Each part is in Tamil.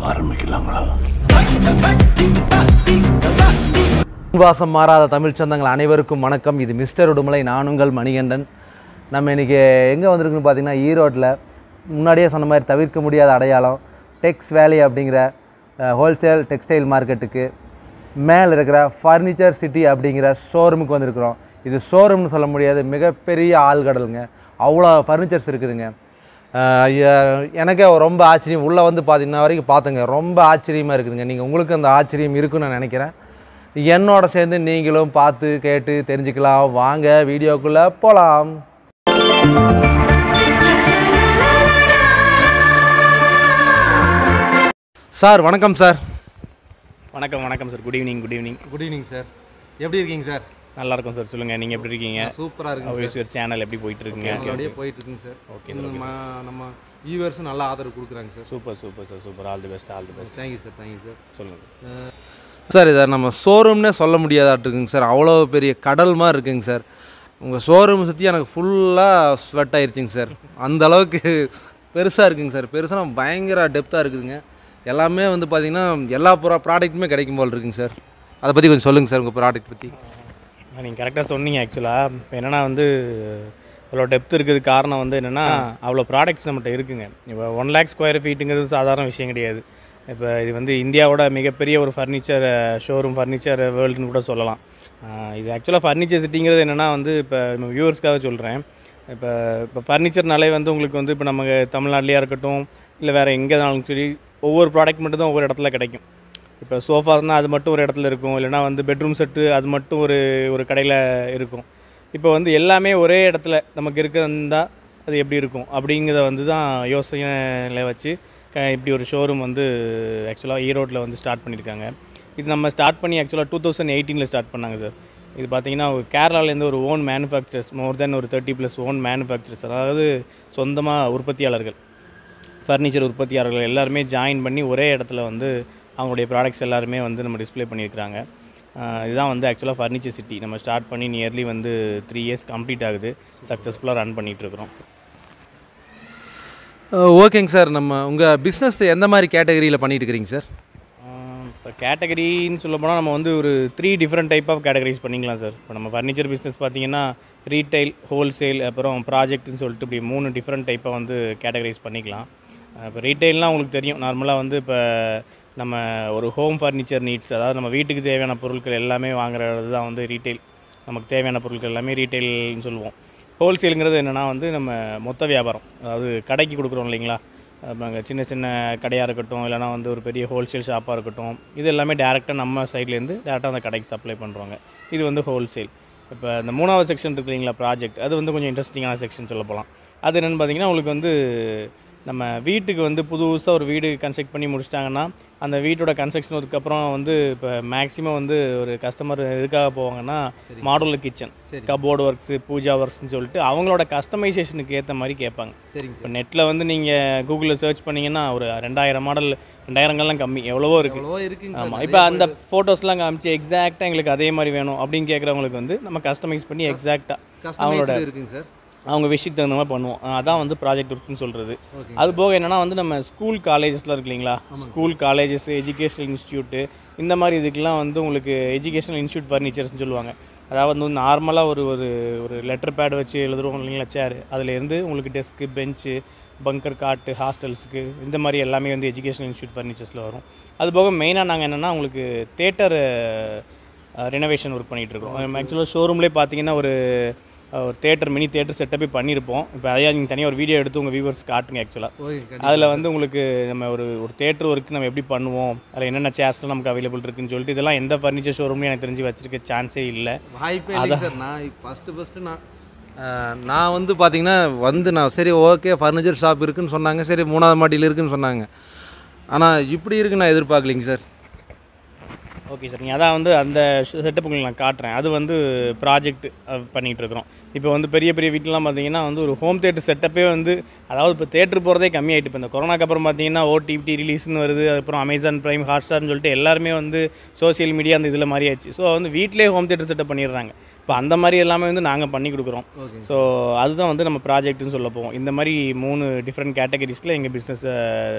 ஆரம்பிக்கலாங்களா வாசம் மாறாத தமிழ் சொந்தங்கள் அனைவருக்கும் வணக்கம் இது மிஸ்டர் உடுமலை நான் உங்கள் மணிகண்டன் நம்ம இன்றைக்கி எங்கே வந்திருக்குன்னு பார்த்தீங்கன்னா ஈரோட்டில் முன்னாடியே சொன்ன மாதிரி தவிர்க்க முடியாத அடையாளம் டெக்ஸ் வேலி அப்படிங்கிற ஹோல்சேல் டெக்ஸ்டைல் மார்க்கெட்டுக்கு மேலே இருக்கிற ஃபர்னிச்சர் சிட்டி அப்படிங்கிற ஷோரூமுக்கு வந்திருக்கிறோம் இது ஷோரூம்னு சொல்ல முடியாது மிகப்பெரிய ஆள்கடலுங்க அவ்வளோ ஃபர்னிச்சர்ஸ் இருக்குதுங்க ஆஹ் எ- எனக்கே ரொம்ப ஆச்சரியம் உள்ளே வந்து பார்த்தீங்கன்னா வரைக்கும் பார்த்தேங்க ரொம்ப ஆச்சரியமாக இருக்குதுங்க நீங்கள் உங்களுக்கு அந்த ஆச்சரியம் இருக்குன்னு நான் நினைக்கிறேன் என்னோட சேர்ந்து நீங்களும் பார்த்து கேட்டு தெரிஞ்சுக்கலாம் வாங்க வீடியோக்குள்ளே போகலாம் சார் வணக்கம் சார் வணக்கம் வணக்கம் sir good evening good evening good evening sir எப்படி இருக்கீங்க சார் நல்லா இருக்கும் சார் சொல்லுங்கள் நீங்கள் எப்படி இருக்கீங்க சூப்பராக இருக்குங்க அவிஸ்வர் சேனல் எப்படி போயிட்டு இருக்குங்க அப்படியே போயிட்டு இருக்குங்க சார் Okay, நம்ம நம்ம வியூவர்ஸும் நல்ல ஆதரவு கொடுக்குறாங்க sir super super sir super all the best all the best thank you sir thank you sir சொல்லுங்கள் சார் இதை நம்ம ஷோரூம்னே சொல்ல முடியாதாட்டுருக்குங்க சார் அவ்வளோ பெரிய கடல் மாதிரி இருக்குங்க சார் உங்கள் ஷோரூம் சுற்றி எனக்கு ஃபுல்லாக ஸ்வெட் ஆயிருச்சுங்க சார் அந்த அளவுக்கு பெருசாக இருக்குங்க சார் பெருசாக பயங்கர டெப்த்தாக இருக்குதுங்க எல்லாமே வந்து பார்த்தீங்கன்னா எல்லா ப்ரா ப்ராடக்ட்டுமே கிடைக்கும் போல் இருக்குங்க சார் அதை பற்றி கொஞ்சம் சொல்லுங்கள் சார் உங்கள் ப்ராடக்ட் பற்றி நீங்கள் கரெக்டாக சொன்னீங்க ஆக்சுவலாக இப்போ என்னென்னா வந்து இவ்வளோ டெப்த் இருக்கிறதுக்கு காரணம் வந்து என்னென்னா அவ்வளோ ப்ராடக்ட்ஸ் நம்மகிட்ட இருக்குங்க இப்போ ஒன் லேக் ஸ்கொயர் ஃபீட்டுங்கிறது சாதாரண விஷயம் கிடையாது இப்போ இது வந்து இந்தியாவோட மிகப்பெரிய ஒரு ஃபர்னிச்சர் ஷோரூம் ஃபர்னிச்சர் வேர்ல்டுன்னு கூட சொல்லலாம் ஆஹ் இது ஆக்சுவலாக ஃபர்னிச்சர் சிட்டிங்கிறது என்னென்னா வந்து இப்போ நம்ம வியூவர்ஸ்க்காக சொல்கிறேன் இப்போ இப்போ ஃபர்னிச்சர்னாலே வந்து உங்களுக்கு வந்து இப்போ நம்ம தமிழ்நாட்டிலையா இருக்கட்டும் இல்லை வேறு எங்கேனாலும் சரி ஒவ்வொரு ப்ராடக்ட் மட்டும் தான் ஒவ்வொரு இடத்துல கிடைக்கும் இப்போ சோஃபாஸ்னால் அது மட்டும் ஒரு இடத்துல இருக்கும் இல்லைனா வந்து பெட்ரூம் செட்டு அது மட்டும் ஒரு ஒரு கடையில் இருக்கும் இப்போ வந்து எல்லாமே ஒரே இடத்துல நமக்கு இருக்கிறதா அது எப்படி இருக்கும் அப்படிங்கிறத வந்து தான் யோசனையில் வச்சு க இப்படி ஒரு ஷோரூம் வந்து ஆக்சுவலாக ஈரோட்டில் வந்து ஸ்டார்ட் பண்ணியிருக்காங்க இது நம்ம ஸ்டார்ட் பண்ணி ஆக்சுவலாக டூ தௌசண்ட் எயிட்டீனில் ஸ்டார்ட் பண்ணாங்க சார் இது பார்த்தீங்கன்னா கேரளாலேருந்து ஒரு ஓன் மேனுஃபேக்சரர்ஸ் மோர் தென் ஒரு தேர்ட்டி ப்ளஸ் ஓன் மேனுஃபேக்சரர்ஸ் அதாவது சொந்தமாக உற்பத்தியாளர்கள் ஃபர்னிச்சர் உற்பத்தியாளர்கள் எல்லாருமே ஜாயின் பண்ணி ஒரே இடத்துல வந்து அவங்களுடைய ப்ராடக்ட்ஸ் எல்லாருமே வந்து நம்ம டிஸ்ப்ளே பண்ணியிருக்கிறாங்க ஆஹ் இதுதான் வந்து ஆக்சுவலாக ஃபர்னிச்சர் சிட்டி நம்ம ஸ்டார்ட் பண்ணி நியர்லி வந்து த்ரீ இயர்ஸ் கம்ப்ளீட் ஆகுது சக்ஸஸ்ஃபுல்லாக ரன் பண்ணிகிட்ருக்குறோம் ஓகேங்க சார் நம்ம உங்கள் பிஸ்னஸ் எந்த மாதிரி கேட்டகரியில் பண்ணிட்டு இருக்கிறீங்க சார் இப்போ கேட்டகரின்னு சொல்ல போனால் நம்ம வந்து ஒரு three different type of categories பண்ணிக்கலாம் சார் இப்போ நம்ம ஃபர்னிச்சர் பிஸ்னஸ் பார்த்தீங்கன்னா ரீட்டைல் ஹோல்சேல் அப்புறம் ப்ராஜெக்ட்னு சொல்லிட்டு இப்படி மூணு டிஃப்ரெண்ட் டைப்பை வந்து கேட்டகரைஸ் பண்ணிக்கலாம் இப்போ ரீட்டைல்னால் உங்களுக்கு தெரியும் நார்மலாக வந்து இப்போ நம்ம ஒரு ஹோம் ஃபர்னிச்சர் நீட்ஸ் அதாவது நம்ம வீட்டுக்கு தேவையான பொருட்கள் எல்லாமே வாங்குறது தான் வந்து ரீட்டைல் நமக்கு தேவையான பொருட்கள் எல்லாமே ரீட்டைல்னு சொல்லுவோம் ஹோல்சேலுங்கிறது என்னென்னா வந்து நம்ம மொத்த வியாபாரம் அதாவது கடைக்கு கொடுக்குறோம் இல்லைங்களா அங்கே சின்ன சின்ன கடையாக இருக்கட்டும் இல்லைனா வந்து ஒரு பெரிய ஹோல்சேல் ஷாப்பாக இருக்கட்டும் இது எல்லாமே டேரெக்டாக நம்ம சைட்லேருந்து டேரெக்டாக அந்த கடைக்கு சப்ளை பண்ணுறோங்க இது வந்து ஹோல்சேல் இப்போ இந்த மூணாவது செக்ஷன் இருக்கு இல்லைங்களா ப்ராஜெக்ட் அது வந்து கொஞ்சம் இன்ட்ரெஸ்டிங்கான செக்ஷன் சொல்ல போகலாம் அது என்னென்னு பார்த்தீங்கன்னா உங்களுக்கு வந்து நம்ம வீட்டுக்கு வந்து புதுசாக ஒரு வீடு கன்ஸ்ட்ரக்ட் பண்ணி முடிச்சிட்டாங்கன்னா அந்த வீட்டோட கன்ஸ்ட்ரக்ஷன் அதுக்கப்புறம் வந்து இப்போ மேக்ஸிமம் வந்து ஒரு கஸ்டமர் எதுக்காக போவாங்கன்னா modular kitchen cupboard works puja ஒர்க்ஸ்னு சொல்லிட்டு அவங்களோட கஸ்டமைசேஷனுக்கு ஏற்ற மாதிரி கேட்பாங்க சரிங்க இப்போ நெட்டில் வந்து நீங்கள் கூகுளில் சர்ச் பண்ணீங்கன்னா ஒரு ரெண்டாயிரம் மாடல் ரெண்டாயிரங்கள்லாம் கம்மி எவ்வளவோ இருக்குது எவ்வளவோ இருக்குங்க ஆமாம் இப்போ அந்த ஃபோட்டோஸ்லாம் காமிச்சு எக்ஸாக்டாக எங்களுக்கு அதே மாதிரி வேணும் அப்படின்னு கேட்குறவங்களுக்கு வந்து நம்ம கஸ்டமைஸ் பண்ணி எக்ஸாக்டாக கஸ்டமைஸ்டு இருக்குங்க சார் அவங்க விஷயத்துக்கு தகுந்த மாதிரி பண்ணுவோம் அஹ் அதான் வந்து ப்ராஜெக்ட் ஒர்க்னு சொல்கிறது அது போக என்னென்னா வந்து நம்ம ஸ்கூல் காலேஜஸ்லாம் இருக்கு இல்லைங்களா ஸ்கூல் காலேஜஸ் எஜுகேஷனல் இன்ஸ்டியூட்டு இந்த மாதிரி இதுக்கெல்லாம் வந்து உங்களுக்கு எஜுகேஷனல் இன்ஸ்டியூட் ஃபர்னிச்சர்ஸ்னு சொல்லுவாங்க அதாவது வந்து நார்மலாக ஒரு ஒரு ஒரு லெட்டர் பேட் வச்சு எழுதுறோம் இல்லைங்களா சேர் அதுலேருந்து உங்களுக்கு டெஸ்க்கு பெஞ்சு பங்கர் காட்டு ஹாஸ்டல்ஸுக்கு இந்த மாதிரி எல்லாமே வந்து எஜுகேஷனல் இன்ஸ்டியூட் ஃபர்னிச்சர்ஸில் வரும் அது போக மெயினாக நாங்கள் என்னென்னா உங்களுக்கு தேட்டர் ரெனோவேஷன் ஒர்க் பண்ணிகிட்ருக்கோம் ஆக்சுவலாக ஷோரூம்லேயே பார்த்தீங்கன்னா ஒரு அஹ், ஒரு தேட்டர் மினி தேட்டர் செட்டப்பே பண்ணியிருப்போம் இப்போ அதையா நீங்கள் தனியாக ஒரு வீடியோ எடுத்து உங்கள் வியூவர்ஸ் காட்டுங்க ஆக்சுவலாக ஓகே அதில் வந்து உங்களுக்கு நம்ம ஒரு ஒரு தேட்டர் ஒர்க்கு நம்ம எப்படி பண்ணுவோம் அதில் என்னென்ன சேர்ஸ்லாம் நமக்கு அவைலபிள் இருக்குன்னு சொல்லிட்டு இதெல்லாம் எந்த ஃபர்னிச்சர் ஷோரூம்லையும் எனக்கு தெரிஞ்சு வச்சிருக்க சான்ஸே இல்லை வாய்ப்பே இல்லைங்க சார் நான் ஃபஸ்ட்டு ஃபஸ்ட்டு நான் அஹ், நான் வந்து பார்த்தீங்கன்னா வந்து நான் சரி ஓகே ஃபர்னிச்சர் ஷாப் இருக்குன்னு சொன்னாங்க சரி மூணாவது மாடியில் இருக்குன்னு சொன்னாங்க ஆனால் இப்படி இருக்குன்னு நான் எதிர்பார்க்கலைங்க சார் ஓகே சார் நீங்கள் அதான் வந்து அந்த செட்டப் உங்களுக்கு நான் காட்டுறேன் அது வந்து ப்ராஜெக்ட் பண்ணிகிட்டு இருக்கிறோம் இப்போ வந்து பெரிய பெரிய வீட்டிலலாம் பார்த்தீங்கன்னா வந்து ஒரு ஹோம் தேட்டர் செட்டப்பே வந்து அதாவது இப்போ தேட்டர் போகிறதே கம்மியாயிட்டு இப்போ இந்த கொரோனாக்கு அப்புறம் பார்த்தீங்கன்னா ஓடிடி ரிலீஸ்னு வருது அப்புறம் அமேசான் ப்ரைம் ஹாட்ஸ்டார்னு சொல்லிட்டு எல்லாருமே வந்து சோஷியல் மீடியா அந்த இதில் மாறியாச்சு ஸோ வந்து வீட்டிலே ஹோம் தேட்டர் செட்டப் பண்ணிடுறாங்க இப்போ அந்த மாதிரி எல்லாமே வந்து நாங்கள் பண்ணி கொடுக்குறோம் ஓகே ஸோ அதுதான் வந்து நம்ம ப்ராஜெக்ட்னு சொல்ல போவோம் இந்த மாதிரி மூணு டிஃப்ரெண்ட் கேட்டகரிஸில் எங்கள் பிஸ்னஸை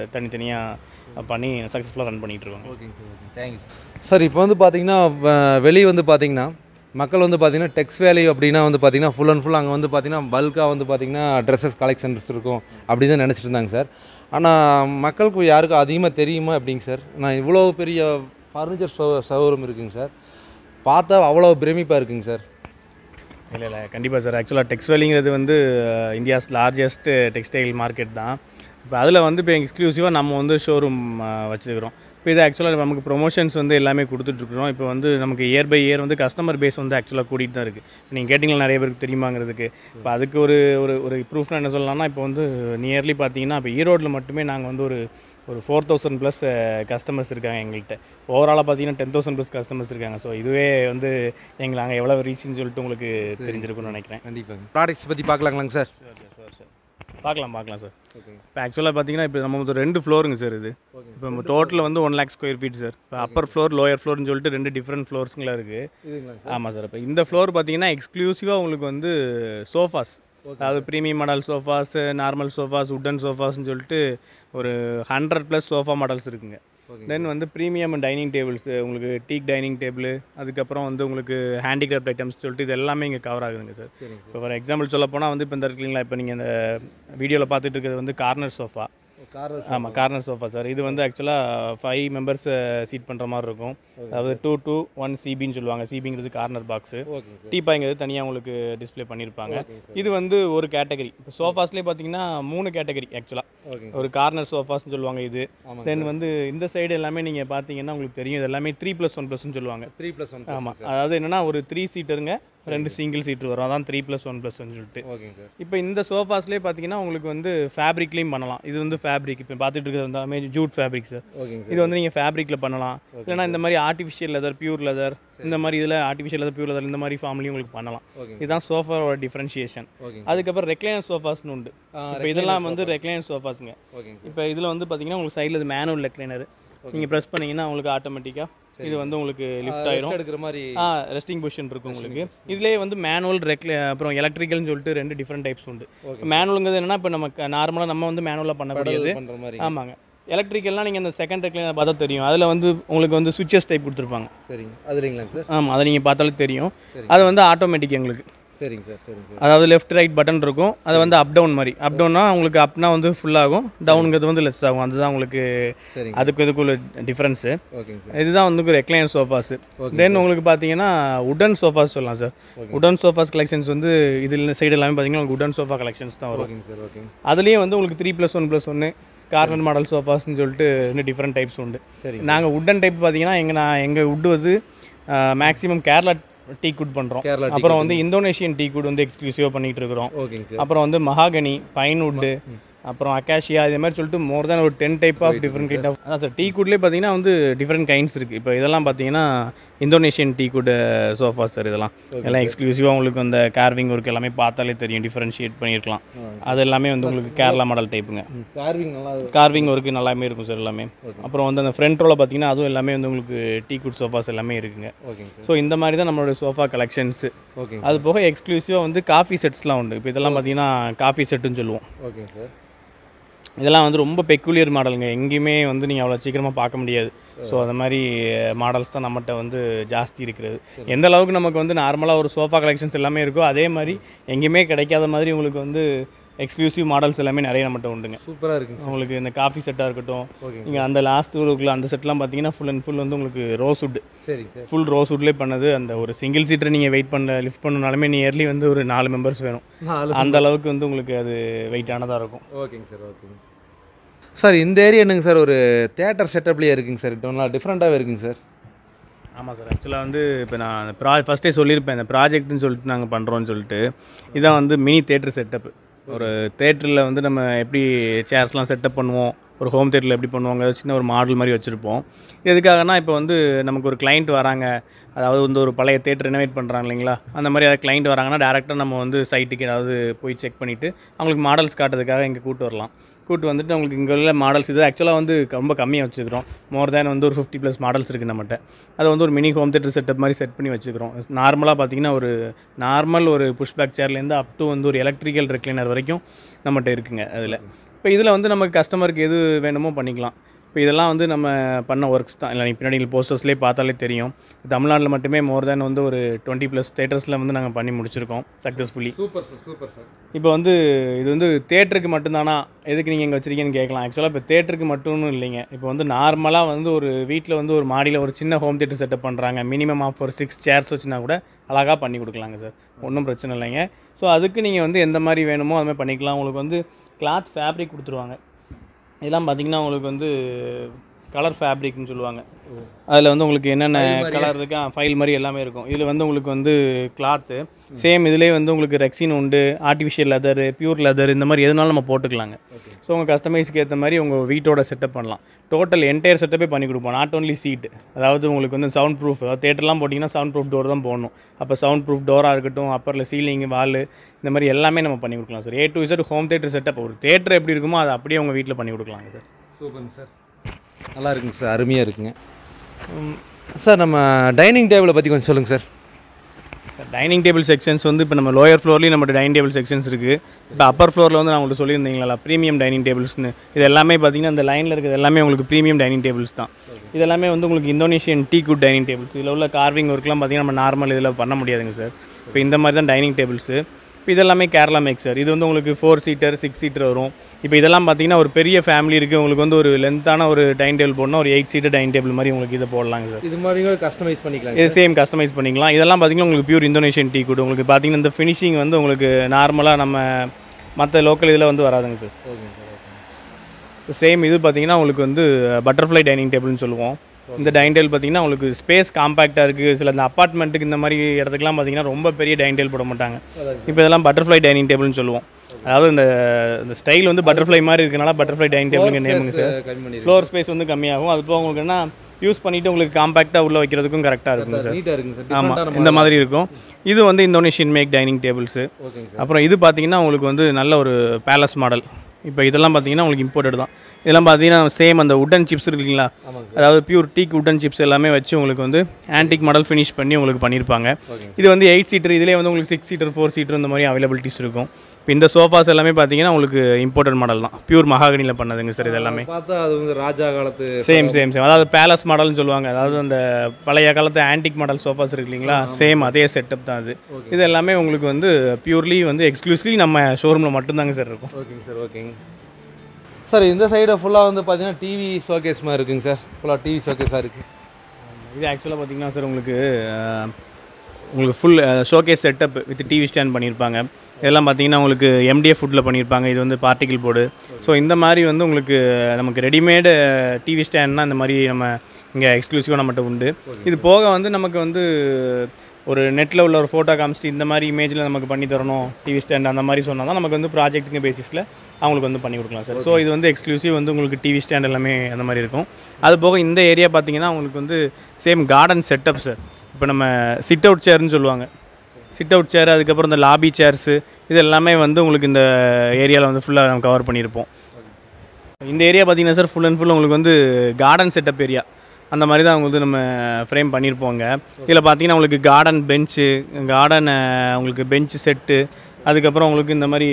தனித்தனியாக பண்ணி சக்ஸஸ்ஃபுல்லாக ரன் பண்ணிகிட்டு இருக்கோம் ஓகேங்க சார் ஓகே தேங்க்யூ சார் இப்போ வந்து பார்த்தீங்கன்னா வெளியே வந்து பார்த்தீங்கன்னா மக்கள் வந்து பார்த்தீங்கன்னா டெக்ஸ் வேல்யூ அப்படின்னா வந்து பார்த்தீங்கன்னா ஃபுல் அண்ட் ஃபுல் அங்கே வந்து பார்த்தீங்கன்னா பல்காக வந்து பார்த்தீங்கன்னா ட்ரெஸ்ஸஸ் கலெக்ஷன்ஸ் இருக்கும் அப்படி தான் நினச்சிட்டு இருந்தாங்க சார் ஆனால் மக்களுக்கு யாருக்கும் அதிகமாக தெரியுமா எப்படிங்க சார் நான் இவ்வளோ பெரிய ஃபர்னிச்சர் ஷோ ஷோரூம் இருக்குங்க சார் பார்த்தா அவ்வளோ பிரமிப்பாக இருக்குங்க சார் இல்லை இல்லை கண்டிப்பாக சார் ஆக்சுவலாக டெக்ஸ்டைலிங்கிறது வந்து இந்தியாஸ் லார்ஜஸ்ட் டெக்ஸ்டைல் மார்க்கெட் தான் இப்போ அதில் வந்து இப்போ எக்ஸ்க்ளூசிவாக நம்ம வந்து ஷோரூம் வச்சுருக்கிறோம் இப்போ இது ஆக்சுவலாக நமக்கு ப்ரொமோஷன்ஸ் வந்து எல்லாமே கொடுத்துட்ருக்குறோம் இப்போ வந்து நமக்கு இயர் பை இயர் வந்து கஸ்டமர் பேஸ் வந்து ஆக்சுவலாக கூட்டிகிட்டு தான் இருக்குது நீங்கள் கேட்டிங்களா நிறைய பேருக்கு தெரியுமாங்கிறதுக்கு இப்போ அதுக்கு ஒரு ஒரு ஒரு ப்ரூஃப்னா என்ன சொல்லலாம்னா இப்போ வந்து நியர்லி பார்த்தீங்கன்னா இப்போ ஈரோட்டில் மட்டுமே நாங்கள் வந்து ஒரு ஒரு ஃபோர் தௌசண்ட் ப்ளஸ் கஸ்டமர்ஸ் இருக்காங்க எங்கள்கிட்ட ஓவராலாக பார்த்தீங்கன்னா டென் தௌசண்ட் ப்ளஸ் கஸ்டமர்ஸ் இருக்காங்க ஸோ இதுவே வந்து எங்களை அங்கே எவ்வளோ ரீச்னு சொல்லிட்டு உங்களுக்கு தெரிஞ்சிருக்கும்னு நினைக்கிறேன் கண்டிப்பாக ப்ராடக்ட்ஸ் பற்றி பார்க்கலாங்களாங்க சார் பார்க்கலாம் பார்க்கலாம் சார் ஓகே இப்போ ஆக்சுவலாக பார்த்தீங்கன்னா இப்போ நம்ம வந்து ரெண்டு ஃப்ளோருங்க சார் இது இப்போ டோட்டல் வந்து one lakh square feet sir இப்போ அப்பர் ஃப்ளோர் லோயர் ஃப்ளோர்னு சொல்லிட்டு ரெண்டு டிஃப்ரெண்ட் ஃப்ளோர்ஸுங்களா இருக்குது இதுங்களா ஆமாம் சார் இப்போ இந்த ஃப்ளோர் பார்த்தீங்கன்னா எக்ஸ்க்ளூசிவாக உங்களுக்கு வந்து சோஃபாஸ் அதாவது premium model sofas normal sofas wooden சோஃபாஸ்னு சொல்லிட்டு ஒரு ஹண்ட்ரட் ப்ளஸ் சோஃபா மாடல்ஸ் இருக்குங்க தென் வந்து ப்ரீமியம் டைனிங் டேபிள்ஸ் உங்களுக்கு டீக் டைனிங் டேபிள் அதுக்கப்புறம் வந்து உங்களுக்கு ஹேண்டிகிராஃப்ட் ஐட்டம்ஸ் சொல்லிட்டு இது எல்லாமே இங்கே கவர் ஆகுதுங்க சார் சரிங்க இப்போ ஃபார் எக்ஸாம்பிள் சொல்ல போனால் வந்து இப்போ இந்த இருக்கீங்களா இப்போ நீங்கள் இந்த வீடியோவில் பார்த்துட்டு இருக்கிறது வந்து கார்னர் சோஃபா கார் ஆமாம் கார்னர் சோஃபா சார் இது வந்து ஆக்சுவலாக ஃபைவ் மெம்பர்ஸ் சீட் பண்ணுற மாதிரி இருக்கும் அதாவது டூ டூ ஒன் சிபின்னு சொல்லுவாங்க சிபிங்கிறது கார்னர் பாக்ஸு ஓகேங்க சார் டீப்பாய்ங்கிறது தனியாக உங்களுக்கு டிஸ்ப்ளே பண்ணியிருப்பாங்க இது வந்து ஒரு கேட்டகரி இப்போ சோஃபாஸ்லேயே பார்த்தீங்கன்னா மூணு கேட்டகரி ஆக்சுவலாக ஓகேங்க ஒரு கார்னர் சோஃபாஸ்னு சொல்லுவாங்க இது ஆமாங்க தென் வந்து இந்த சைடு எல்லாமே நீங்கள் பார்த்தீங்கன்னா உங்களுக்கு தெரியும் இது எல்லாமே த்ரீ ப்ளஸ் ஒன் ப்ளஸ்னு சொல்லுவாங்க த்ரீ ப்ளஸ் ஒன் ஆமாம் அதாவது என்னன்னா ஒரு த்ரீ சீட்டருங்க ரெண்டு சிங்கிள் சீட்டர் வரும் அதான் த்ரீ ப்ளஸ் ஒன் ப்ளஸ்ன்னு சொல்லிட்டு ஓகேங்க சார் இப்போ இந்த சோஃபாஸ்லேயே பார்த்தீங்கன்னா உங்களுக்கு வந்து ஃபேப்ரிக்லேயும் பண்ணலாம் இது வந்து ஃபேப்ரிக் இப்போ பார்த்துட்டு இருக்கிறது வந்து எல்லாமே ஜூட் ஃபேப்ரிக் சார் ஓகேங்க சார் இது வந்து நீங்கள் ஃபேப்ரிக்கில் பண்ணலாம் இல்லைனா இந்த மாதிரி ஆர்டிஃபிஷியல் லெதர் பியூர் லெதர் இந்த மாதிரி இதில் ஆர்டிஃபிஷியல் லெதர் பியூர் லெதர் இந்த மாதிரி ஃபார்ம்லையும் உங்களுக்கு பண்ணலாம் ஓகேங்க இதுதான் சோஃபாவோட டிஃப்ரென்ஷியேஷன் ஓகேங்க அதுக்கப்புறம் ரெக்லைனர் சோஃபாஸ்னு உண்டு ஆ, இப்போ இதெல்லாம் வந்து ரெக்லைனர் சோஃபாஸுங்க ஓகேங்க சார் இப்போ இதில் வந்து பார்த்தீங்கன்னா உங்களுக்கு சைடில் இது மேனுவல் ரெக்லைனர் நீங்கள் ப்ரெஸ் பண்ணீங்கன்னா உங்களுக்கு ஆட்டோமேட்டிக்காக இது வந்து உங்களுக்கு லிஃப்ட் ஆயிரும் எடுக்கிற மாதிரி ஆ ரெஸ்டிங் பொசிஷன் இருக்கும் உங்களுக்கு இதுலேயே வந்து மேனுவல் ரெக்ல அப்புறம் எலக்ட்ரிக்கல்னு சொல்லிட்டு ரெண்டு டிஃப்ரெண்ட் டைப்ஸ் உண்டு மேனுவலுங்கிறது என்னன்னா இப்போ நம்ம நார்மலாக நம்ம வந்து மேனுவலாக பண்ணக்கூடியது பண்ற மாதிரி ஆமாங்க எலக்ட்ரிக்கல்லாம் நீங்கள் அந்த செகண்ட் ரெக்லைனர் பார்த்தா தெரியும் அதில் வந்து உங்களுக்கு வந்து சுவிச்சஸ் டைப் கொடுத்துருப்பாங்க சரிங்க அதுலைங்களாங்க சார் ஆமாம் அதை நீங்கள் பார்த்தாலே தெரியும் சரிங்க. அது வந்து ஆட்டோமேட்டிக் எங்களுக்கு சரிங்க சார் சரிங்க சார் அதாவது லெஃப்ட் ரைட் பட்டன் இருக்கும் அது வந்து அப் டவுன் மாதிரி அப் டவுன்னா உங்களுக்கு அப்னா வந்து full ஆகும் டவுனுங்கிறது வந்து லெஸ் ஆகும் அதுதான் உங்களுக்கு சரிங்க அதுக்கு இதுக்குள்ள டிஃப்ரென்ஸு ஓகேங்க சார் இதுதான் வந்து ரெக்லைனர் சோஃபாஸ் தென் உங்களுக்கு பார்த்தீங்கன்னா உடன் சோஃபாஸ் சொல்லலாம் சார் உடன் சோஃபாஸ் கலெக்ஷன்ஸ் வந்து இதில் சைடு எல்லாமே பார்த்தீங்கன்னா உங்களுக்கு உடன் சோஃபா கலெக்ஷன்ஸ் தான் வரும் ஓகேங்க சார் ஓகேங்க அதுலேயே வந்து உங்களுக்கு த்ரீ ப்ளஸ் ஒன் ப்ளஸ் ஒன்று கார்னர் மாடல் சோஃபாஸ்னு சொல்லிட்டு இன்னும் டிஃப்ரெண்ட் டைப்ஸ் உண்டு சரிங்க நாங்கள் உட்டன் டைப் பார்த்தீங்கன்னா எங்கள் நான் எங்கள் உட் வந்து மேக்ஸிமம் கேரளா டீ குட் பண்ணுறோம் கேரளா teak அப்புறம் வந்து இந்தோனேஷியன் டீ குட் வந்து எக்ஸ்க்ளூசிவாக பண்ணிகிட்டு இருக்கிறோம் ஓகேங்க சார் அப்புறம் வந்து மகாகனி பைன் வுட்டு அப்புறம் அக்காஷியா இதே மாதிரி சொல்லிட்டு மோர் தேன் ஒரு ten type of different kind of அதான் சார் டீ குட்லேயே பார்த்தீங்கன்னா வந்து டிஃப்ரெண்ட் கைண்ட்ஸ் இருக்குது இப்போ இதெல்லாம் பார்த்தீங்கன்னா Indonesian teak wood sofa sir இதெல்லாம் எல்லாம் எக்ஸ்க்ளூசிவாக உங்களுக்கு அந்த கார்விங் ஒர்க் எல்லாமே பார்த்தாலே தெரியும் டிஃப்ரென்ஷியேட் பண்ணியிருக்கலாம் அது எல்லாமே வந்து உங்களுக்கு கேரளா மாடல் டைப்புங்க கார்விங் நல்லா கார்விங் ஒர்க்கு நல்லாமே இருக்கும் சார் எல்லாமே அப்புறம் வந்து அந்த ஃப்ரண்ட் ரோவில் பார்த்தீங்கன்னா அதுவும் எல்லாமே வந்து உங்களுக்கு டீ குட் சோஃபாஸ் எல்லாமே இருக்குங்க ஓகேங்க சார் ஸோ இந்த மாதிரி தான் நம்மளோட சோஃபா கலெக்ஷன்ஸு ஓகேங்க அது போக எக்ஸ்க்ளூசிவாக வந்து காஃபி செட்ஸ்லாம் உண்டு இப்போ இதெல்லாம் பார்த்தீங்கன்னா காஃபி செட்டுன்னு சொல்லுவோம் ஓகேங்க சார் இதெல்லாம் வந்து ரொம்ப பெக்குலியர் மாடலுங்க எங்கேயுமே வந்து நீங்கள் அவ்வளோ சீக்கிரமாக பார்க்க முடியாது ஸோ அந்த மாதிரி மாடல்ஸ் தான் நம்மகிட்ட வந்து ஜாஸ்தி இருக்கிறது எந்த அளவுக்கு நமக்கு வந்து நார்மலாக ஒரு சோஃபா கலெக்ஷன்ஸ் எல்லாமே இருக்கோ அதே மாதிரி எங்கேயுமே கிடைக்காத மாதிரி உங்களுக்கு வந்து எக்ஸ்க்ளூசிவ் மாடல்ஸ் எல்லாமே நிறைய நம்மகிட்ட உண்டுங்க சூப்பராக இருக்குங்க சார் உங்களுக்கு இந்த காஃபி செட்டாக இருக்கட்டும் ஓகேங்க நீங்கள் அந்த லாஸ்ட் ஊருக்குள்ள அந்த செட்லாம் பார்த்தீங்கன்னா ஃபுல் அண்ட் ஃபுல் வந்து உங்களுக்கு ரோஸ்வுட் சரிங்க சார் ஃபுல் ரோஸ்வுட்லேயே பண்ணது அந்த ஒரு சிங்கிள் சீட்டர் நீங்கள் வெயிட் பண்ண லிஃப்ட் பண்ணனாலுமே நியர்லி வந்து ஒரு நாலு மெம்பர்ஸ் வேணும் நாலு அந்த அளவுக்கு வந்து உங்களுக்கு அது வெயிட்டானதாக இருக்கும் ஓகேங்க சார் ஓகேங்க சார் இந்த ஏரியா என்னங்க சார் ஒரு தேட்டர் செட்டப்லேயே இருக்குங்க சார் நல்லா டிஃப்ரெண்ட்டாகவே இருக்குங்க சார் ஆமாம் சார் ஆக்சுவலாக வந்து இப்போ நான் அந்த ப்ரா ஃபஸ்ட்டே சொல்லியிருப்பேன் இந்த ப்ராஜெக்ட்னு சொல்லிட்டு நாங்கள் பண்ணுறோன்னு சொல்லிட்டு இதான் வந்து மினி தேட்டர் செட்டப் ஒரு தேட்டரில் வந்து நம்ம எப்படி சேர்ஸ்லாம் செட்டப் பண்ணுவோம் ஒரு ஹோம் தேட்டரில் எப்படி பண்ணுவாங்க சின்ன ஒரு மாடல் மாதிரி வச்சுருப்போம் எதுக்காகனா இப்போ வந்து நமக்கு ஒரு கிளைண்ட் வராங்க அதாவது வந்து ஒரு பழைய தேட்டர் ரெனோவேட் பண்ணுறாங்க இல்லைங்களா அந்த மாதிரி ஏதாவது கிளைண்ட் வராங்கன்னா டேரெக்டாக நம்ம வந்து சைட்டுக்கு ஏதாவது போய் செக் பண்ணிவிட்டு அவங்களுக்கு மாடல்ஸ் காட்டுறதுக்காக இங்கே கூட்டு வரலாம் கூட்டு வந்துட்டு உங்களுக்கு இங்கே உள்ள மாடல்ஸ் இது ஆக்சுவலாக வந்து ரொம்ப கம்மியாக வச்சுக்கிறோம் மோர் தேன் வந்து ஒரு ஃபிஃப்டி ப்ளஸ் மாடல்ஸ் இருக்குது நம்மகிட்ட அதை வந்து ஒரு மினி ஹோம் தேட்டர் செட்டப் மாதிரி செட் பண்ணி வச்சுக்கிறோம் நார்மலாக பார்த்தீங்கன்னா ஒரு நார்மல் ஒரு புஷ்பேக் சேர்லேருந்து அப் டு வந்து ஒரு எலக்ட்ரிக்கல் ரெக்லைனர் வரைக்கும் நம்மகிட்ட இருக்குங்க அதில் இப்போ இதில் வந்து நமக்கு கஸ்டமருக்கு எது வேணுமோ பண்ணிக்கலாம் இப்போ இதெல்லாம் வந்து நம்ம பண்ண ஒர்க்ஸ் தான் இல்லை பின்னாடி போஸ்டர்ஸ்லேயே பார்த்தாலே தெரியும் தமிழ்நாட்டில் மட்டுமே மோர் தேன் வந்து ஒரு டுவெண்ட்டி ப்ளஸ் தேட்டர்ஸில் வந்து நாங்கள் பண்ணி முடிச்சிருக்கோம் successfully super sir super sir இப்போ வந்து இது வந்து தேட்டருக்கு மட்டும்தானா எதுக்கு நீங்கள் இங்கே வச்சிருக்கீங்கன்னு கேட்கலாம் ஆக்சுவலாக இப்போ தேட்டருக்கு மட்டும்னு இல்லைங்க இப்போ வந்து நார்மலாக வந்து ஒரு வீட்டில் வந்து ஒரு மாடியில் ஒரு சின்ன ஹோம் தேட்டர் செட்டப் பண்ணுறாங்க மினிமம் ஆஃப் ஒரு சிக்ஸ் சேர்ஸ் வச்சுனா கூட அழகாக பண்ணி கொடுக்கலாங்க சார் ஒன்றும் பிரச்சனை இல்லைங்க ஸோ அதுக்கு நீங்கள் வந்து எந்த மாதிரி வேணுமோ அது மாதிரி பண்ணிக்கலாம் உங்களுக்கு வந்து கிளாத் ஃபேப்ரிக் கொடுத்துருவாங்க இதெல்லாம் பார்த்தீங்கன்னா உங்களுக்கு வந்து கலர் ஃபேப்ரிக்னு சொல்லுவாங்க அதில் வந்து உங்களுக்கு என்னென்ன கலர் இருக்கா ஃபைல் மாதிரி எல்லாமே இருக்கும் இதில் வந்து உங்களுக்கு வந்து கிளாத்து சேம் இதுலேயே வந்து உங்களுக்கு ரெக்ஸின் உண்டு ஆர்டிஃபிஷியல் லெதரு பியூர் லெதர் இந்த மாதிரி எதுனாலும் நம்ம போட்டுக்கலாங்க ஸோ உங்கள் கஸ்டமைஸ்க்கு ஏற்ற மாதிரி உங்கள் வீட்டோட செட்டப் பண்ணலாம் டோட்டல் என்டையர் செட்டப்பே பண்ணி கொடுப்போம் நாட் ஓன்லி சீட் அதாவது உங்களுக்கு வந்து சவுண்ட் ப்ரூஃப் அதாவது தேட்டர்லாம் போட்டிங்கன்னா சவுண்ட் ப்ரூஃப் டோர் தான் போடணும் அப்போ சவுண்ட் ப்ரூஃப் டோராக இருக்கட்டும் அப்பரில் சீலிங் வால் இந்த மாதிரி எல்லாமே நம்ம பண்ணி கொடுக்கலாம் sir A to Z home theatre setup ஒரு தேட்டர் எப்படி இருக்குமோ அதை அப்படியே உங்கள் வீட்டில் பண்ணி கொடுக்கலாங்க சார் சூப்பருங்க சார் நல்லா இருக்குங்க சார் அருமையாக இருக்குங்க ம், சார் நம்ம டைனிங் டேபிளை பற்றி கொஞ்சம் சொல்லுங்கள் sir sir dining table sections வந்து இப்போ நம்ம லோயர் ஃப்ளோர்லேயும் நம்ம டைனிங் டேபிள் செக்ஷன்ஸ் இருக்குது இப்போ அப்பர் ஃப்ளோரில் வந்து நான் உங்களுக்கு சொல்லியிருந்தீங்களா ப்ரீமியம் டைனிங் டேபிள்ஸ்னு இது எல்லாமே பார்த்தீங்கன்னா இந்த லைனில் இருக்கிறது எல்லாமே உங்களுக்கு ப்ரீமியம் டைனிங் டேபிள்ஸ் தான் இது எல்லாமே வந்து உங்களுக்கு Indonesian teak wood dining tables இதில் உள்ள கார்விங் ஒர்க்லாம் பார்த்தீங்கன்னா நம்ம நார்மல் இதில் பண்ண முடியாதுங்க சார் இப்போ இந்த மாதிரி தான் டைனிங் டேபிள்ஸு இப்போ இதெல்லாமே கேரளா மேக் சார் இது வந்து உங்களுக்கு ஃபோர் சீட்டர் சிக்ஸ் சீட்டர் வரும் இப்போ இதெல்லாம் பார்த்தீங்கன்னா ஒரு பெரிய ஃபேமிலி இருக்குது உங்களுக்கு வந்து ஒரு லென்த்தான ஒரு டைனிங் டேபிள் போடணும் ஒரு எயிட் சீட்டர் டைனிங் டேபிள் மாதிரி உங்களுக்கு இதை போடலாங்க சார் இது மாதிரி கஸ்டமைஸ் பண்ணிக்கலாம் இது சேம் கஸ்டமைஸ் பண்ணிக்கலாம் இதெல்லாம் பார்த்தீங்கன்னா உங்களுக்கு பியூர் இந்தோனேஷியன் டீ கூட உங்களுக்கு பார்த்தீங்கன்னா இந்த ஃபினிஷிங் வந்து உங்களுக்கு நார்மலாக நம்ம மற்ற லோக்கல் இதில் வந்து வராதுங்க சார் ஓகேங்க சார் சேம் இது பார்த்தீங்கன்னா உங்களுக்கு வந்து பட்டர்ஃப்ளை டைனிங் டேபிள்னு சொல்லுவோம் இந்த டைனிங் டேபிள் பார்த்தீங்கன்னா உங்களுக்கு ஸ்பேஸ் காம்பேக்டாக இருக்குது சில இந்த அப்பார்ட்மெண்ட்டுக்கு இந்த மாதிரி இடத்துக்குலாம் பார்த்தீங்கன்னா ரொம்ப பெரிய டைனிங் டேபிள் போட மாட்டாங்க இப்போ இதெல்லாம் பட்டர்ஃப்ளை டைனிங் டேபிள்னு சொல்லுவோம் அதாவது இந்த இந்த ஸ்டைல் வந்து பட்டர்ஃப்ளை மாதிரி இருக்கனால பட்டர்ஃப்ளை டைனிங் டேபிளுங்க நேமுங்க சார் கம்மி பண்ணிடுங்க ஃப்ளோர் ஸ்பேஸ் வந்து கம்மியாகும் அது போக உங்களுக்கு என்ன யூஸ் பண்ணிவிட்டு உங்களுக்கு காம்பேக்டாக உள்ளே வைக்கிறதுக்கும் கரெக்டாக இருக்குங்க சார் நீட்டாக இருக்குங்க சார் ஆமாம் இந்த மாதிரி இருக்கும் இது வந்து இந்தோனேஷியன் மேக் டைனிங் டேபிள்ஸு ஓகேங்க சார் அப்புறம் இது பார்த்தீங்கன்னா உங்களுக்கு வந்து நல்ல ஒரு பேலஸ் மாடல் இப்போ இதெல்லாம் பார்த்தீங்கன்னா உங்களுக்கு இம்போர்ட்டட் தான் இதெல்லாம் பார்த்தீங்கன்னா சேம் அந்த உட்டன் சிப்ஸ் இருக்குங்களா ஆமாங்க அதாவது பியூர் டீக் உட்டன் சிப்ஸ் எல்லாமே வச்சு உங்களுக்கு வந்து ஆன்டிக் மாடல் ஃபினிஷ் பண்ணி உங்களுக்கு பண்ணியிருப்பாங்க ஓகேங்க இது வந்து எயிட் சீட்டர் இதிலே வந்து உங்களுக்கு சிக்ஸ் சீட்டர் ஃபோர் சீட்டர் இந்த மாதிரி அவைலபிலிட்டிஸ் இருக்கும் இப்போ இந்த சோஃபாஸ் எல்லாமே பார்த்தீங்கன்னா உங்களுக்கு இம்போர்ட்டட் மாடல் தான் பியூர் மகாகனியில் பண்ணதுங்க சார் இது எல்லாமே பார்த்தா அது வந்து ராஜா காலத்து சேம் சேம் சேம் அதாவது பேலஸ் மாடல்னு சொல்லுவாங்க அதாவது அந்த பழைய காலத்து ஆன்டிக் மாடல் சோஃபாஸ் இருக்கு இல்லைங்களா சேம் அதே செட்டப் தான் அது இது எல்லாமே உங்களுக்கு வந்து பியூர்லி வந்து எக்ஸ்க்ளூசிவ்லி நம்ம ஷோரூமில் மட்டும்தாங்க சார் இருக்கும் ஓகேங்க சார் ஓகேங்க சார் இந்த சைடு ஃபுல்லாக வந்து பார்த்தீங்கன்னா டிவி ஷோகேஸ் மாதிரி இருக்குங்க சார் ஃபுல்லாக டிவி ஷோகேஸாக இருக்குது இது ஆக்சுவலாக பார்த்தீங்கன்னா சார் உங்களுக்கு அஹ், உங்களுக்கு full showcase setup with TV stand பண்ணியிருப்பாங்க இதெல்லாம் பார்த்தீங்கன்னா உங்களுக்கு எம்டிஎஃப் ஃபுட்டில் பண்ணியிருப்பாங்க இது வந்து பார்ட்டிகிள் போர்டு ஸோ இந்த மாதிரி வந்து உங்களுக்கு நமக்கு ரெடிமேடு டிவி ஸ்டாண்ட்னா இந்த மாதிரி நம்ம இங்கே எக்ஸ்க்ளூசிவாக நம்மகிட்ட உண்டு இது போக வந்து நமக்கு வந்து ஒரு நெட்டில் உள்ள ஒரு ஃபோட்டோ காமிச்சிட்டு இந்த மாதிரி இமேஜில் நமக்கு பண்ணி தரணும் டிவி ஸ்டாண்ட் அந்த மாதிரி சொன்னால் தான் நமக்கு வந்து ப்ராஜெக்ட்டுங்க பேசிஸில் அவங்களுக்கு வந்து பண்ணி கொடுக்கலாம் சார் ஸோ இது வந்து எக்ஸ்க்ளூசிவ் வந்து உங்களுக்கு டிவி ஸ்டாண்ட் எல்லாமே அந்த மாதிரி இருக்கும் அது போக இந்த ஏரியா பார்த்தீங்கன்னா உங்களுக்கு வந்து சேம் கார்டன் செட்டப் சார் இப்போ நம்ம சிட் அவுட் சேர்னு சொல்லுவாங்க சிட் அவுட் சேர் அதுக்கப்புறம் இந்த லாபி சேர்ஸு இது எல்லாமே வந்து உங்களுக்கு இந்த ஏரியாவில் வந்து ஃபுல்லாக நம்ம கவர் பண்ணியிருப்போம் இந்த ஏரியா பார்த்தீங்கன்னா சார் ஃபுல் அண்ட் ஃபுல் உங்களுக்கு வந்து கார்டன் செட்டப் ஏரியா அந்த மாதிரி தான் உங்களுக்கு நம்ம ஃப்ரேம் பண்ணியிருப்போங்க இதில் பார்த்தீங்கன்னா உங்களுக்கு கார்டன் பெஞ்சு கார்டன் உங்களுக்கு பெஞ்ச் செட்டு அதுக்கப்புறம் உங்களுக்கு இந்த மாதிரி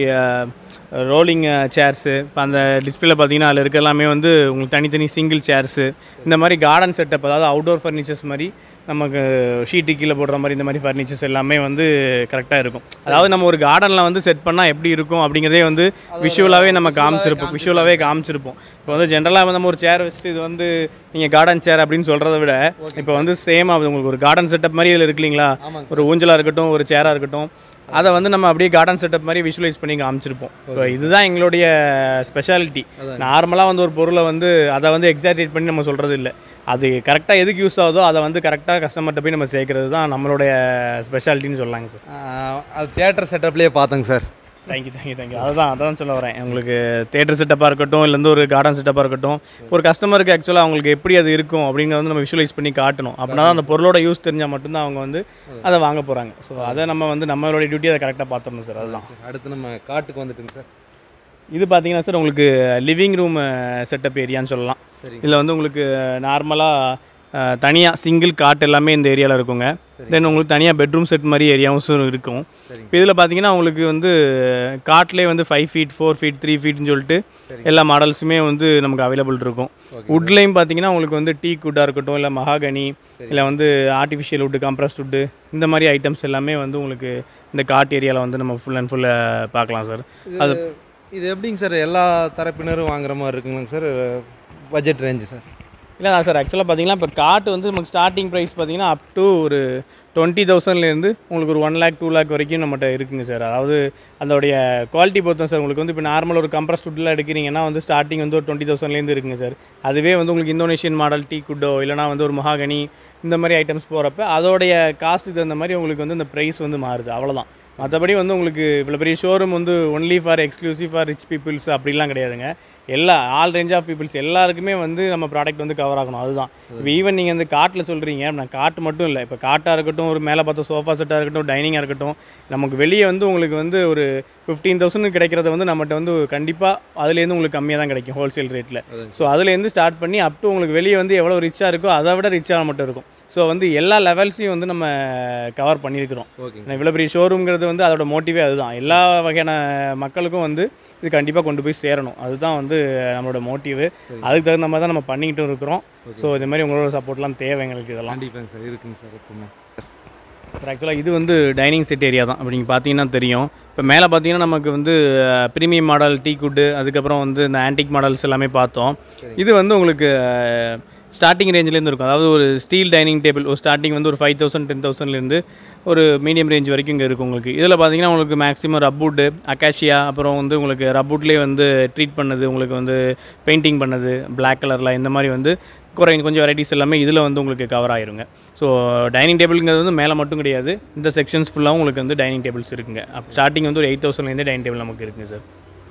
ரோலிங் சேர்ஸு இப்போ அந்த டிஸ்பிளேல பார்த்தீங்கன்னா அதில் இருக்க எல்லாமே வந்து உங்களுக்கு தனித்தனி சிங்கிள் சேர்ஸு இந்த மாதிரி கார்டன் செட்டப் அதாவது அவுட்டோர் ஃபர்னிச்சர்ஸ் மாதிரி நமக்கு ஷீட்டு கீழே போடுற மாதிரி இந்த மாதிரி ஃபர்னிச்சர்ஸ் எல்லாமே வந்து கரெக்டாக இருக்கும் அதாவது நம்ம ஒரு கார்டனில் வந்து செட் பண்ணால் எப்படி இருக்கும் அப்படிங்கிறதே வந்து விஷுவலாகவே நம்ம காமிச்சிருப்போம் விஷுவலாகவே காமிச்சிருப்போம் இப்போ வந்து ஜென்ரலாக நம்ம ஒரு சேர் வச்சுட்டு இது வந்து நீங்கள் கார்டன் சேர் அப்படின்னு சொல்கிறத விட இப்போ வந்து சேம் ஆகுது உங்களுக்கு ஒரு கார்டன் செட்டப் மாதிரி இதில் இருக்கு இல்லைங்களா ஒரு ஊஞ்சலாக இருக்கட்டும் ஒரு சேராக இருக்கட்டும் அதை வந்து நம்ம அப்படியே கார்டன் செட்டப் மாதிரி விஷுவலைஸ் பண்ணி காமிச்சிருப்போம் இப்போ இதுதான் எங்களுடைய ஸ்பெஷாலிட்டி நார்மலாக வந்து ஒரு பொருளை வந்து அதை வந்து எக்ஸாக்டேட் பண்ணி நம்ம சொல்கிறது இல்லை அது கரெக்டாக எதுக்கு யூஸ் ஆகுதோ அதை வந்து கரெக்டாக கஸ்டமர்கிட்ட போய் நம்ம சேர்க்கறது தான் நம்மளுடைய ஸ்பெஷாலிட்டின்னு சொல்லலாங்க சார் அது தியேட்டர் செட்டப்லேயே பார்த்தேங்க சார் தேங்க்யூ தேங்க்யூ தேங்க்யூ அதுதான் அதான் சொல்ல வரேன் உங்களுக்கு தேட்டர் செட்டப்பாக இருக்கட்டும் இல்லை வந்து ஒரு கார்டன் செட்டப்பாக இருக்கட்டும் ஒரு கஸ்டமருக்கு ஆக்சுவலாக அவங்களுக்கு எப்படி அது இருக்கும் அப்படிங்கிறத வந்து நம்ம விஷுவலைஸ் பண்ணி காட்டணும் அப்படின்னா தான் அந்த பொருளோட யூஸ் தெரிஞ்சால் மட்டும்தான் அவங்க வந்து அதை வாங்க போகிறாங்க ஸோ அதை நம்ம வந்து நம்மளுடைய டியூட்டி அதை கரெக்டாக பார்த்துடணும் சார் அதுதான் அடுத்து நம்ம காட்டுக்கு வந்துட்டுங்க சார் இது பார்த்தீங்கன்னா சார் உங்களுக்கு லிவிங் ரூம் செட்டப் ஏரியான்னு சொல்லலாம் சரிங்க. இதில் வந்து உங்களுக்கு நார்மலாக தனியாக சிங்கிள் காட் எல்லாமே இந்த ஏரியாவில் இருக்குங்க தென் உங்களுக்கு தனியாக பெட்ரூம் செட் மாதிரி ஏரியாவும் இருக்கும் சரிங்க. இப்போ இதில் பார்த்தீங்கன்னா உங்களுக்கு வந்து காட்லேயே வந்து five feet four feet three ஃபீட்னு சொல்லிட்டு எல்லா மாடல்ஸுமே வந்து நமக்கு அவைலபிள் இருக்கும் வுட்லேயும் பார்த்தீங்கன்னா உங்களுக்கு வந்து டீ குட்டாக இருக்கட்டும் இல்லை மகாகனி இல்லை வந்து ஆர்டிஃபிஷியல் வுட்டு கம்ப்ரஸ்ட் வுட்டு இந்த மாதிரி ஐட்டம்ஸ் எல்லாமே வந்து உங்களுக்கு இந்த காட் ஏரியாவில் வந்து நம்ம ஃபுல் அண்ட் ஃபுல்லாக பார்க்கலாம் சார் அது இது இது எப்படிங்க சார் எல்லா தரப்பினரும் வாங்குற மாதிரி இருக்குங்களா சார் பட்ஜெட் ரேஞ்சு சார் இல்லை சார் ஆக்சுவலாக பார்த்தீங்கன்னா இப்போ காட்டு வந்து நமக்கு ஸ்டார்டிங் ப்ரைஸ் பார்த்தீங்கன்னா அப் டு ஒரு டுவெண்ட்டி தௌசண்ட்லேருந்து உங்களுக்கு ஒரு ஒன் லேக் டூ லேக் வரைக்கும் நம்மகிட்ட இருக்குங்க சார் அதாவது அதோடைய குவாலிட்டி பொறுத்தோம் சார் உங்களுக்கு வந்து இப்போ நார்மல் ஒரு கம்ப்ரஸ் ஃபுட்டில் எடுக்கிறீங்கன்னா வந்து ஸ்டார்டிங் வந்து ஒரு டுவெண்ட்டி தௌசண்ட்லேருந்து இருக்குங்க சார் அதுவே வந்து உங்களுக்கு இந்தோனேஷியன் மாடல் டீ குட்டோ இல்லைனா வந்து ஒரு மகாகனி இந்த மாதிரி ஐட்டம்ஸ் போகிறப்ப அதோடைய காஸ்ட்டுக்கு தகுந்த மாதிரி உங்களுக்கு வந்து இந்த ப்ரைஸ் வந்து மாறுது அவ்வளோதான் மற்றபடி வந்து உங்களுக்கு இவ்வளோ பெரிய ஷோரூம் வந்து only for exclusive for rich peoples அப்படிலாம் கிடையாதுங்க எல்லா ஆல் ரேஞ்ச் ஆஃப் பீப்புள்ஸ் எல்லாருக்குமே வந்து நம்ம ப்ராடக்ட் வந்து கவர் ஆகணும் அதுதான் இப்போ ஈவன் நீங்கள் வந்து காட்டில் சொல்கிறீங்க நான் காட்டு மட்டும் இல்லை இப்போ காட்டாக இருக்கட்டும் ஒரு மேலே பார்த்த சோஃபா செட்டாக இருக்கட்டும் டைனிங்காக இருக்கட்டும் நமக்கு வெளியே வந்து உங்களுக்கு வந்து ஒரு ஃபிஃப்டீன் தௌசண்ட் கிடைக்கிறத வந்து நம்மகிட்ட வந்து கண்டிப்பாக அதுலேருந்து உங்களுக்கு கம்மியாக தான் கிடைக்கும் ஹோல்சேல் ரேட்டில் ஸோ அதுலேருந்து ஸ்டார்ட் பண்ணி அப் டு உங்களுக்கு வெளியே வந்து எவ்வளோ ரிச்சாக இருக்கோ அதை விட ரிச்சாக மட்டும் இருக்கும் ஸோ வந்து எல்லா லெவல்ஸையும் வந்து நம்ம கவர் பண்ணியிருக்கிறோம் ஓகேங்க ஏன்னா இவ்வளோ பெரிய ஷோரூம்ங்கிறது வந்து அதோட மோட்டிவே அதுதான் எல்லா வகையான மக்களுக்கும் வந்து இது கண்டிப்பாக கொண்டு போய் சேரணும் அதுதான் வந்து நம்மளோட மோட்டிவ் அதுக்கு தகுந்த மாதிரி தான் நம்ம பண்ணிக்கிட்டும் இருக்கிறோம் ஸோ இது மாதிரி உங்களோட சப்போர்ட்லாம் தேவை எங்களுக்கு இதெல்லாம் கண்டிப்பாங்க சார் இருக்குங்க சார் எப்பவுமே சார் ஆக்சுவலாக இது வந்து டைனிங் செட் ஏரியா தான் அப்படி நீங்கள் பார்த்தீங்கன்னா தெரியும் இப்போ மேலே பார்த்தீங்கன்னா நமக்கு வந்து ப்ரீமியம் மாடல் டீ குட்டு அதுக்கப்புறம் வந்து இந்த ஆன்டிக் மாடல்ஸ் எல்லாமே பார்த்தோம் இது வந்து உங்களுக்கு ஸ்டார்டிங் ரேஞ்சிலேருந்து இருக்கும் அதாவது ஒரு ஸ்டீல் டைனிங் டேபிள் ஒரு ஸ்டார்டிங் வந்து ஒரு ஃபைவ் தௌசண்ட் டென் தௌசண்ட்லேருந்து ஒரு மீடியம் ரேஞ்ச் வரைக்கும் இங்கே இருக்கும் உங்களுக்கு இதில் பார்த்தீங்கன்னா உங்களுக்கு மேக்ஸிமம் ரப்பூட்டு அக்காஷியா அப்புறம் வந்து உங்களுக்கு ரப்பூட்லேயே வந்து ட்ரீட் பண்ணது உங்களுக்கு வந்து பெயிண்டிங் பண்ணது Black கலரில் இந்த மாதிரி வந்து குறை கொஞ்சம் வெரைட்டிஸ் எல்லாமே இதில் வந்து உங்களுக்கு கவர் ஆயிருங்க ஸோ டைனிங் டேபிள்ங்கிறது வந்து மேலே மட்டும் கிடையாது இந்த செக்ஷன்ஸ் ஃபுல்லாகவும் உங்களுக்கு வந்து டைனிங் டேபிள்ஸ் இருக்குங்க அப் ஸ்டார்டிங் வந்து ஒரு எயிட் தௌசண்ட்லேருந்து டைனிங் டேபிள் நமக்கு இருக்குங்க சார்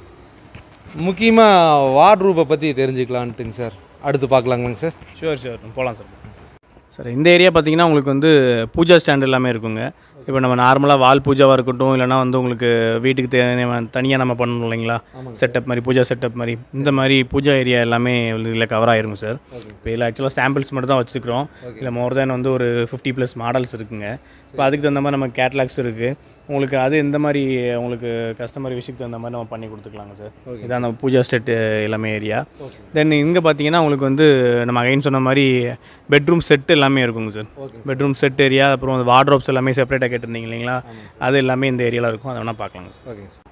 முக்கியமாக வார்ட்ரூப்பை பற்றி தெரிஞ்சுக்கலான்ட்டுங்க சார் அடுத்து பார்க்கலாங்களாங்க சார் ஷூர் ஷூர் போகலாம் சார் சார் இந்த ஏரியா பார்த்தீங்கன்னா உங்களுக்கு வந்து பூஜா ஸ்டாண்ட் எல்லாமே இருக்குங்க இப்போ நம்ம நார்மலாக வால் பூஜாவாக இருக்கட்டும் இல்லைனா வந்து உங்களுக்கு வீட்டுக்கு தேவையான தனியாக நம்ம பண்ணணும் இல்லைங்களா செட்டப் மாதிரி பூஜா செட்டப் மாதிரி இந்த மாதிரி பூஜா ஏரியா எல்லாமே இதில் கவர் ஆயிருங்க சார் இப்போ இதில் ஆக்சுவலாக சாம்பிள்ஸ் மட்டும் தான் வச்சுருக்கிறோம் இல்லை மோர் தேன் வந்து ஒரு ஃபிஃப்டி ப்ளஸ் மாடல்ஸ் இருக்குங்க இப்போ அதுக்கு தகுந்த மாதிரி நம்ம கேட்லாக்ஸ் இருக்குது உங்களுக்கு அது இந்த மாதிரி உங்களுக்கு கஸ்டமர் விஷயத்துக்கு தகுந்த மாதிரி நம்ம பண்ணி கொடுத்துக்கலாங்க சார் இதான் அந்த பூஜா ஸ்டெட் எல்லாமே ஏரியா தென் இங்கே பார்த்தீங்கன்னா உங்களுக்கு வந்து நம்ம அகைன் சொன்ன மாதிரி பெட்ரூம் செட் எல்லாமே இருக்குங்க சார் பெட்ரூம் செட் ஏரியா அப்புறம் வார்ட்ரோப்ஸ் எல்லாமே செப்பரேட்டாக கேட்டிருந்தீங்க இல்லைங்களா அது எல்லாமே இந்த ஏரியாவில் இருக்கும் அதை வேணால் பார்க்கலாங்க சார் ஓகேங்க சார்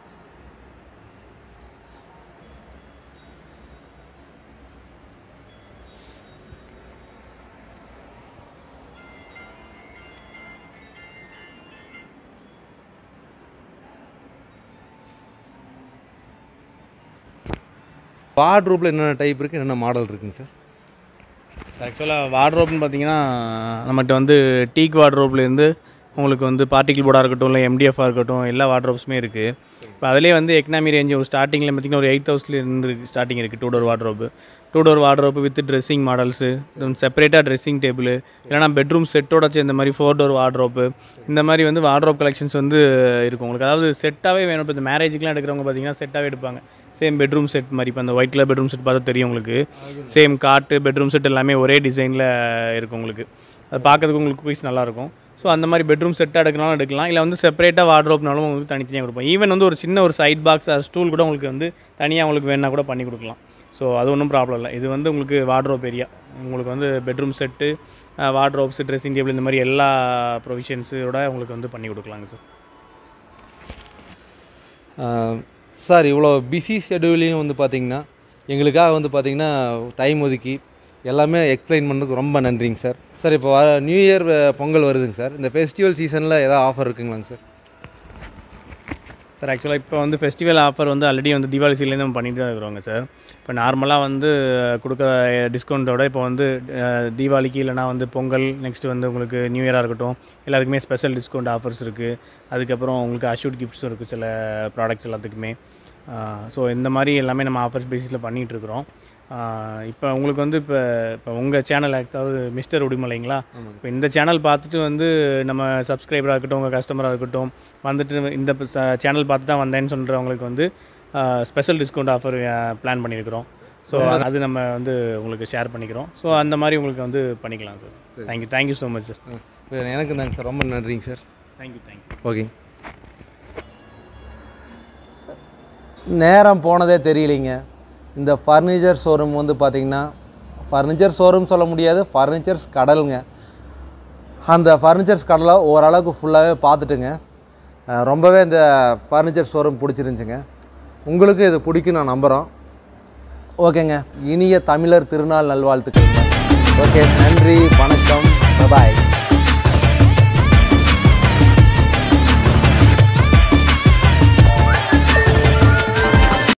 வார்ட்ரூப்பில் என்னென்ன டைப் இருக்குது என்னென்ன மாடல் இருக்குங்க சார் ஆக்சுவலாக வார்ட்ரோப்னு பார்த்தீங்கன்னா நம்மகிட்ட வந்து டீக் வார்ட்ரோப்லேருந்து உங்களுக்கு வந்து பார்ட்டிகல் போர்டாக இருக்கட்டும் இல்லை எம்டிஎஃபாக இருக்கட்டும் எல்லா வார்ட்ரோப்ஸுமே இருக்குது இப்போ அதிலே வந்து எக்கனாமி ரேஞ்ச் ஒரு ஸ்டார்டிங்கில் பார்த்தீங்கன்னா ஒரு எயிட் தௌசண்ட்லேருந்து ஸ்டார்டிங் இருக்குது two door wardrobe two door wardrobe with dressing models செப்பரேட்டாக ட்ரெஸ்ஸிங் டேபிள் இல்லைனா பெட்ரூம் செட்டோட சேர்ந்த மாதிரி ஃபோர் டோர் வார்ட்ரோப்பு இந்த மாதிரி வந்து வார்ட்ரோப் கலெக்ஷன்ஸ் வந்து இருக்கும் உங்களுக்கு அதாவது செட்டாகவே வேணும் இப்போ இந்த மேரேஜுக்குலாம் எடுக்கிறவங்க பார்த்தீங்கன்னா செட்டாகவே எடுப்பாங்க சேம் பெட்ரூம் செட் மாதிரி இப்போ அந்த ஒயிட் கலர் பெட்ரூம் செட் பார்த்தா தெரியும் உங்களுக்கு சேம் காட்டு பெட்ரூம் செட் எல்லாமே ஒரே டிசைனில் இருக்கும் உங்களுக்கு அது பார்க்கறதுக்கு உங்களுக்கு குயிஸ் நல்லாயிருக்கும் ஸோ அந்த மாதிரி பெட்ரூம் செட்டாக எடுக்கனாலும் எடுக்கலாம் இல்லை வந்து செப்பரேட்டாக வார்ட்ரோப்னாலும் உங்களுக்கு தனித்தனியாக கொடுப்போம் ஈவன் வந்து ஒரு சின்ன ஒரு சைட் பாக்ஸ் ஸ்டூல் கூட உங்களுக்கு வந்து தனியாக உங்களுக்கு வேணா கூட பண்ணி கொடுக்கலாம் ஸோ அது ஒன்றும் ப்ராப்ளம் இல்லை இது வந்து உங்களுக்கு வார்ட்ரோப் ஏரியா உங்களுக்கு வந்து bedroom set wardrobes dressing table இந்த மாதிரி எல்லா ப்ரொவிஷன்ஸோட உங்களுக்கு வந்து பண்ணி கொடுக்கலாங்க சார் சார் இவ்வளோ பிஸி ஷெடியூலையும் வந்து பார்த்தீங்கன்னா எங்களுக்காக வந்து பார்த்தீங்கன்னா டைம் ஒதுக்கி எல்லாமே எக்ஸ்பிளைன் பண்ணதுக்கு ரொம்ப நன்றிங்க சார் சார் இப்போ வர நியூ இயர் பொங்கல் வருதுங்க சார் இந்த ஃபெஸ்டிவல் சீசனில் ஏதாவது ஆஃபர் இருக்குங்களாங்க சார் சார் ஆக்சுவலாக இப்போ வந்து ஃபெஸ்டிவல் ஆஃபர் வந்து ஆல்ரெடி வந்து தீபாவளி சீலேருந்து நம்ம பண்ணிட்டு தான் இருக்கிறோங்க சார் இப்போ நார்மலாக வந்து கொடுக்குற டிஸ்கவுண்ட்டோட இப்போ வந்து அஹ், தீபாவளிக்கு இல்லைனா வந்து பொங்கல் நெக்ஸ்ட் வந்து உங்களுக்கு நியூ இயராக இருக்கட்டும் எல்லாத்துக்குமே ஸ்பெஷல் டிஸ்கவுண்ட் ஆஃபர்ஸ் இருக்குது அதுக்கப்புறம் உங்களுக்கு அஷூட் கிஃப்ட்ஸும் இருக்குது சில ப்ராடக்ட்ஸ் எல்லாத்துக்குமே ஸோ இந்த மாதிரி எல்லாமே நம்ம ஆஃபர்ஸ் பேசிஸில் பண்ணிகிட்டு இருக்கிறோம் இப்போ உங்களுக்கு வந்து இப்போ இப்போ உங்கள் சேனல் அதாவது மிஸ்டர் உடுமலைங்களா இப்போ இந்த சேனல் பார்த்துட்டு வந்து நம்ம சப்ஸ்கிரைபராக இருக்கட்டும் உங்கள் கஸ்டமராக இருக்கட்டும் வந்துட்டு இந்த சேனல் பார்த்து தான் வந்தேன்னு சொல்கிறவங்களுக்கு வந்து ஸ்பெஷல் டிஸ்கவுண்ட் ஆஃபர் பிளான் பண்ணியிருக்கிறோம் ஸோ அது நம்ம வந்து உங்களுக்கு ஷேர் பண்ணிக்கிறோம் ஸோ அந்த மாதிரி உங்களுக்கு வந்து பண்ணிக்கலாம் sir thank you thank you so much sir எனக்கு தாங்க சார் ரொம்ப நன்றிங்க சார் தேங்க்யூ தேங்க்யூ ஓகே நேரம் போனதே தெரியலைங்க இந்த ஃபர்னிச்சர் ஷோரூம் வந்து பார்த்திங்கன்னா ஃபர்னிச்சர் ஷோரூம் சொல்ல முடியாது ஃபர்னிச்சர்ஸ் கடலுங்க அந்த ஃபர்னிச்சர்ஸ் கடலை ஓரளவுக்கு ஃபுல்லாகவே பார்த்துட்டுங்க அஹ் ரொம்பவே இந்த ஃபர்னிச்சர் ஷோரூம் பிடிச்சிருந்துச்சுங்க உங்களுக்கு இது பிடிக்கும் நான் நம்புகிறோம் ஓகேங்க இனிய தமிழர் திருநாள் நல்வாழ்த்துக்கள் ஓகே நன்றி வணக்கம் பாய்